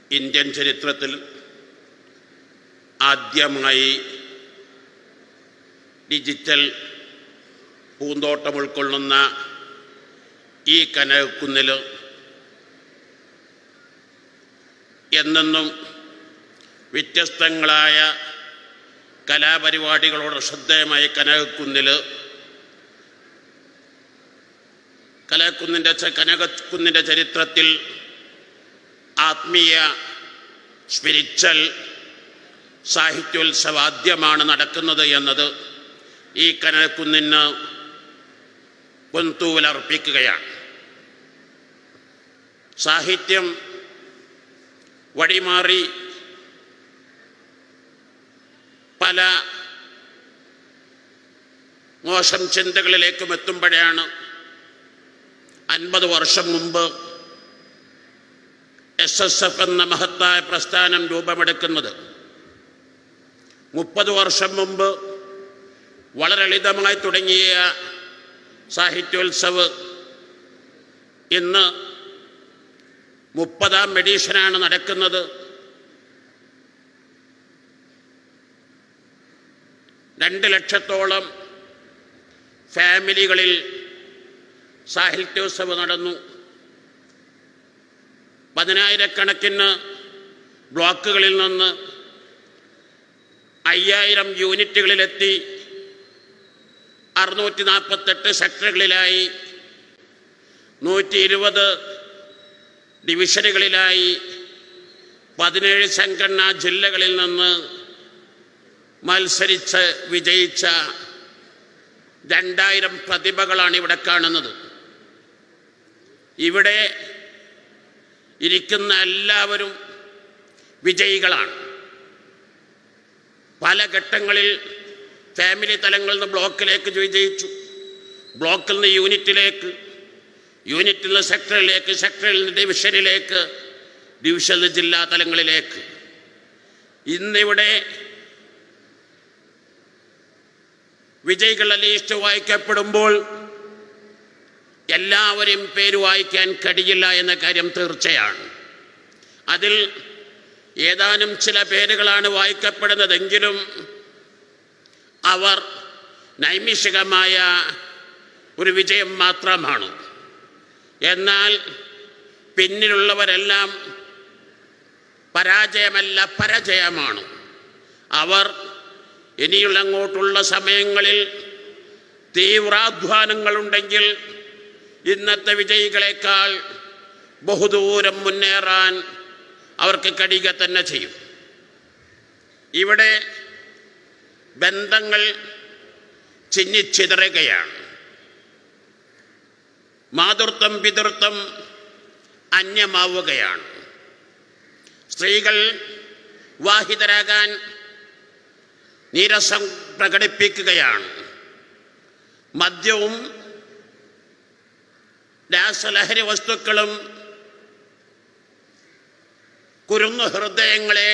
Indian ചരിത്രത്തിൽ ആദ്യമായി digital പൂന്തോട്ടം ഉൾക്കൊള്ളുന്ന ഈ കനകക്കുന്നിൽ എന്നെന്നും വ്യത്യസ്തങ്ങളായ കലാപരിപാടികളോട് ശ്രദ്ധേയമായ കനകക്കുന്നിൽ കനകക്കുന്നിൻ്റെ ച- കനകക്കുന്നിൻ്റെ ചരിത്രത്തിൽ ആത്മീയ സ്പിരിച്വൽ സാഹിത്യോത്സവ ആദ്യമാണ് നടക്കുന്നത് എന്നത് ഈ കനകക്കുന്നിന് പൊന്തൂവലർപ്പിക്കുകയാണ് സാഹിത്യം വഴിമാറി പല മോശം ചിന്തകളിലേക്കും എത്തുമ്പോഴാണ് അൻപത് വർഷം മുമ്പ് എസ് എസ് എഫ് എന്ന മഹത്തായ പ്രസ്ഥാനം രൂപമെടുക്കുന്നത് മുപ്പത് വർഷം മുമ്പ് വളരെ ലളിതമായി തുടങ്ങിയ സാഹിത്യോത്സവ് ഇന്ന് മുപ്പതാം എഡീഷനാണ് നടക്കുന്നത് രണ്ട് ലക്ഷത്തോളം ഫാമിലികളിൽ സാഹിത്യോത്സവ് നടന്നു പതിനായിരക്കണക്കിന് ബ്ലോക്കുകളിൽ നിന്ന് അയ്യായിരം യൂണിറ്റുകളിലെത്തി അറുന്നൂറ്റി നാൽപ്പത്തെട്ട് സെക്ടറുകളിലായി നൂറ്റി ഇരുപത് ഡിവിഷനുകളിലായി പതിനേഴ് സംഘടനാ ജില്ലകളിൽ നിന്ന് മത്സരിച്ച് വിജയിച്ച രണ്ടായിരം പ്രതിഭകളാണ് ഇവിടെ കാണുന്നത് ഇവിടെ ഇരിക്കുന്ന എല്ലാവരും വിജയികളാണ് പല ഘട്ടങ്ങളിൽ ഫാമിലി തലങ്ങളിൽ നിന്ന് ബ്ലോക്കിലേക്ക് വിജയിച്ചു ബ്ലോക്കിൽ നിന്ന് യൂണിറ്റിലേക്ക് യൂണിറ്റിൽ നിന്ന് സെക്ടറിലേക്ക് സെക്ടറിൽ നിന്ന് ഡിവിഷനിലേക്ക് ഡിവിഷനിൽ നിന്ന് ജില്ലാ തലങ്ങളിലേക്ക് ഇന്നിവിടെ വിജയികളുടെ ലിസ്റ്റ് വായിക്കപ്പെടുമ്പോൾ എല്ലാവരെയും പേര് വായിക്കാൻ കഴിയില്ല എന്ന കാര്യം തീർച്ചയാണ് അതിൽ ഏതാനും ചില പേരുകളാണ് വായിക്കപ്പെടുന്നതെങ്കിലും അവർ നൈമിഷികമായ ഒരു വിജയം മാത്രമാണ് എന്നാൽ പിന്നിലുള്ളവരെല്ലാം പരാജയമല്ല പരാജയമാണ് അവർ ഇനിയുള്ള അങ്ങോട്ടുള്ള സമയങ്ങളിൽ തീവ്രാധ്വാനങ്ങളുണ്ടെങ്കിൽ ഇന്നത്തെ വിജയികളെക്കാൾ ബഹുദൂരം മുന്നേറാൻ അവർക്ക് കഴിയുക തന്നെ ചെയ്യും ഇവിടെ ബന്ധങ്ങൾ ചിന്നിച്ചിതറുകയാണ് മാതൃത്വം പിതൃത്വം അന്യമാവുകയാണ് സ്ത്രീകൾ വാഹിതരാകാൻ നീരസം പ്രകടിപ്പിക്കുകയാണ് മദ്യവും രാസലഹരി വസ്തുക്കളും കുരുന്നു ഹൃദയങ്ങളെ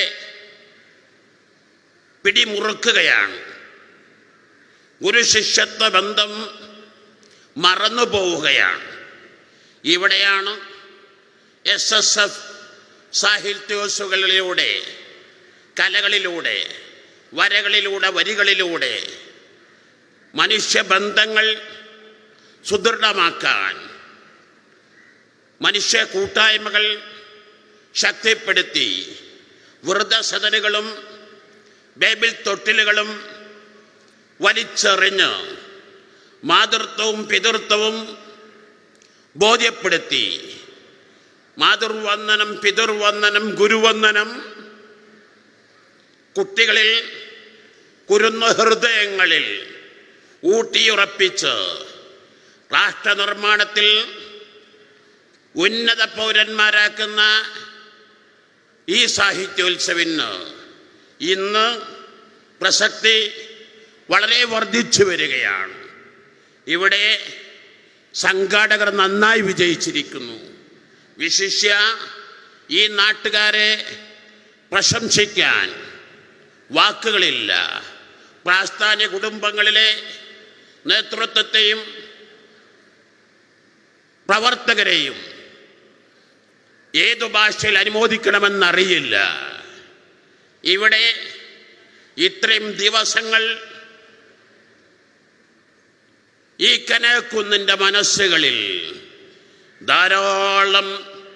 പിടിമുറുക്കുകയാണ് ഗുരുശിഷ്യത്വ ബന്ധം മറന്നു പോവുകയാണ് ഇവിടെയാണ് എസ് എസ് എഫ് സാഹിത്യോത്സവങ്ങളിലൂടെ കലകളിലൂടെ വരകളിലൂടെ വരികളിലൂടെ മനുഷ്യബന്ധങ്ങൾ സുദൃഢമാക്കാൻ മനുഷ്യ കൂട്ടായ്മകൾ ശക്തിപ്പെടുത്തി വൃദ്ധസദനുകളും ബൈബിൾ തൊട്ടിലുകളും വലിച്ചെറിഞ്ഞ് മാതൃത്വവും പിതൃത്വവും ബോധ്യപ്പെടുത്തി മാതൃവന്ദനം പിതൃവന്ദനം ഗുരുവന്ദനം കുട്ടികളിൽ കുരുന്ന ഹൃദയങ്ങളിൽ ഊട്ടിയുറപ്പിച്ച് രാഷ്ട്രനിർമ്മാണത്തിൽ ഉന്നത പൗരന്മാരാക്കുന്ന ഈ സാഹിത്യോത്സവിന് ഇന്ന് പ്രസക്തി വളരെ വർദ്ധിച്ചു വരികയാണ് ഇവിടെ സംഘാടകർ നന്നായി വിജയിച്ചിരിക്കുന്നു വിശിഷ്യ ഈ നാട്ടുകാരെ പ്രശംസിക്കാൻ വാക്കുകളില്ല പ്രാസ്ഥാന്യ കുടുംബങ്ങളിലെ നേതൃത്വത്തെയും പ്രവർത്തകരെയും ഏതു ഭാഷയിൽ അനുമോദിക്കണമെന്നറിയില്ല ഇവിടെ ഇത്രയും ദിവസങ്ങൾ ഈ കനകുന്നിൻ്റെ മനസ്സുകളിൽ ധാരാളം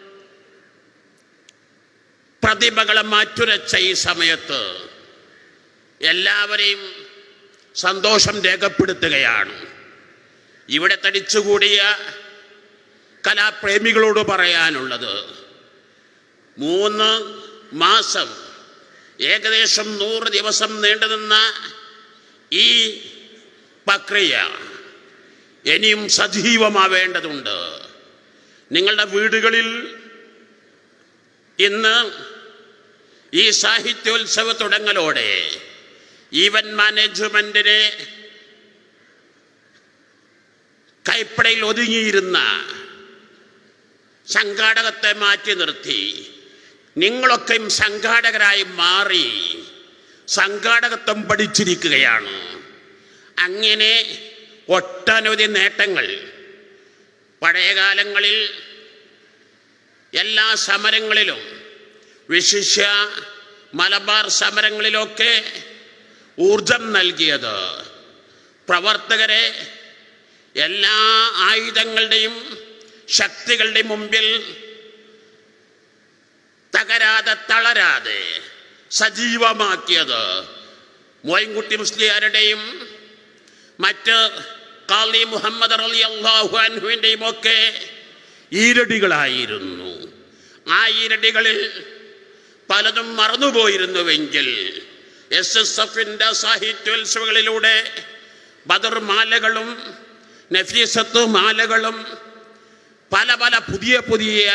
പ്രതിഭകളെ മാറ്റുരച്ച ഈ സമയത്ത് എല്ലാവരെയും സന്തോഷം രേഖപ്പെടുത്തുകയാണ് ഇവിടെ തടിച്ചുകൂടിയ കലാപ്രേമികളോട് പറയാനുള്ളത് മൂന്ന് മാസം ഏകദേശം നൂറ് ദിവസം നീണ്ടുനിന്ന ഈ പ്രക്രിയ ഇനിയും സജീവമാവേണ്ടതുണ്ട് നിങ്ങളുടെ വീടുകളിൽ ഇന്ന് ഈ സാഹിത്യോത്സവ തുടങ്ങലോടെ ഈവന്റ് മാനേജ്മെന്റിനെ കൈപ്പടയിൽ ഒതുങ്ങിയിരുന്ന സംഘാടകത്തെ മാറ്റി നിർത്തി നിങ്ങളൊക്കെയും സംഘാടകരായി മാറി സംഘാടകത്വം പഠിച്ചിരിക്കുകയാണ് അങ്ങനെ ഒട്ടനവധി നേട്ടങ്ങൾ പഴയകാലങ്ങളിൽ എല്ലാ സമരങ്ങളിലും വിശിഷ്യ മലബാർ സമരങ്ങളിലൊക്കെ ഊർജം നൽകിയത് പ്രവർത്തകരെ എല്ലാ ആയുധങ്ങളുടെയും ശക്തികളുടെയും മുമ്പിൽ തകരാതെ തളരാതെ സജീവമാക്കിയത് മോയിൻകുട്ടി മുസ്ലിയാരുടെയും മറ്റ് കാളി മുഹമ്മദ് അലി അള്ളാഹു അൻഹുവിൻ്റെയും ഒക്കെ ഈരടികളായിരുന്നു ആ ഈരടികളിൽ പലതും മറന്നുപോയിരുന്നുവെങ്കിൽ എസ് എസ് എഫിൻ്റെ സാഹിത്യോത്സവങ്ങളിലൂടെ ബദർ മാലകളും നഫീസത്ത് മാലകളും പല പല പുതിയ പുതിയ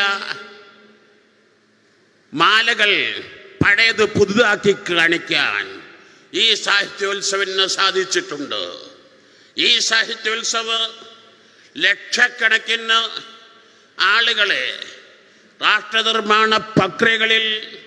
മാലകൾ പഴയത് പുതുതാക്കി കാണിക്കാൻ ഈ സാഹിത്യോത്സവന് സാധിച്ചിട്ടുണ്ട് ഈ സാഹിത്യോത്സവ ലക്ഷക്കണക്കിന് ആളുകളെ രാഷ്ട്രനിർമ്മാണ പ്രക്രിയകളിൽ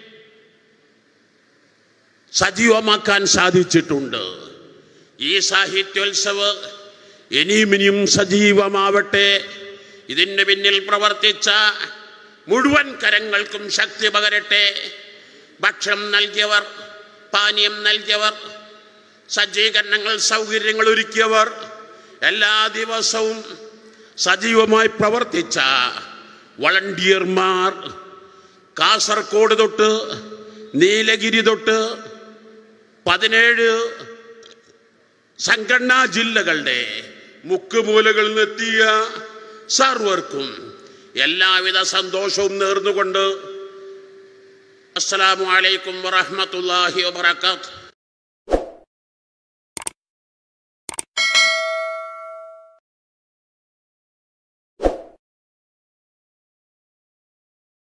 സജീവമാക്കാൻ സാധിച്ചിട്ടുണ്ട് ഈ സാഹിത്യോത്സവ ഇനിയും ഇനിയും സജീവമാവട്ടെ ഇതിന് പിന്നിൽ പ്രവർത്തിച്ച മുഴുവൻ കരങ്ങൾക്കും ശക്തി പകരട്ടെ ഭക്ഷണം നൽകിയവർ പാനീയം നൽകിയവർ സജ്ജീകരണങ്ങൾ സൗകര്യങ്ങൾ ഒരുക്കിയവർ എല്ലാ ദിവസവും സജീവമായി പ്രവർത്തിച്ച വളണ്ടിയർമാർ കാസർഗോഡ് തൊട്ട് നീലഗിരി തൊട്ട് പതിനേഴ് സംഘടനാ ജില്ലകളുടെ മുക്കുമൂലകളിൽ നിന്നെത്തിയ സർവർക്കും എല്ലാവിധ സന്തോഷവും നേർന്നുകൊണ്ട് അസ്സലാമു അലൈക്കും വറഹ്മത്തുള്ളാഹി വബറകാതുഹു